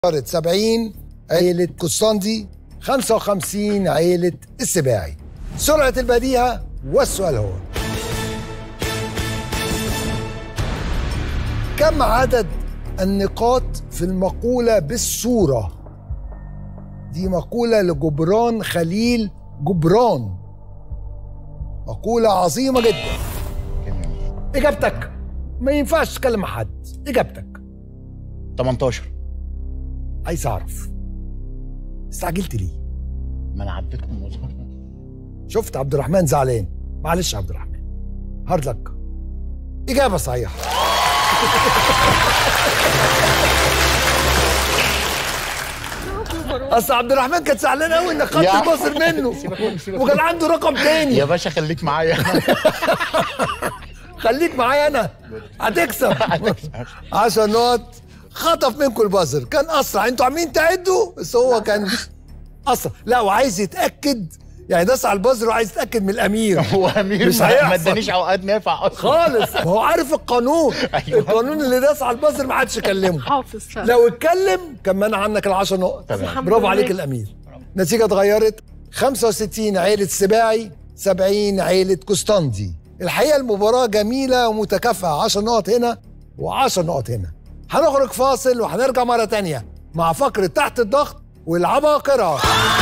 صارت 70 عيلة قسطندي 55 عيلة السباعي سرعة البديهة والسؤال هو كم عدد النقاط في المقولة بالصورة دي مقولة لجبران خليل جبران مقولة عظيمة جدا إجابتك ما ينفعش تتكلم مع حد إجابتك 18 عايز أعرف استعجلت ليه ما انا عديتهم وصلت. شفت عبد الرحمن زعلان معلش يا عبد الرحمن هارد لك إجابة صحيحة اصل عبد الرحمن كان زعلان قوي انك خدت يا عم. البصر منه وكان عنده رقم تاني يا باشا خليك معايا خليك معايا انا هتكسب 10 نقط خطف منكم البازر كان اسرع انتوا عاملين تعدوا بس هو كان اسرع لا وعايز يتاكد يعني داس على البازر وعايز يتاكد من الامير هو امير مش ما- ما هيحصل. ادانيش عقد نافع اصلا خالص ما هو عارف القانون أيوة. القانون اللي داس على البازر ما حدش كلمه حافظ فعلا. لو اتكلم كان منع عنك العشر نقط تمام. الحمد برافو لله. عليك الامير النتيجه اتغيرت 65 عيله سباعي 70 عيله قسطندي الحقيقه المباراه جميله ومتكافئه 10 نقط هنا و10 نقط هنا هنخرج فاصل وهنرجع مره تانية مع فقره تحت الضغط والعباقره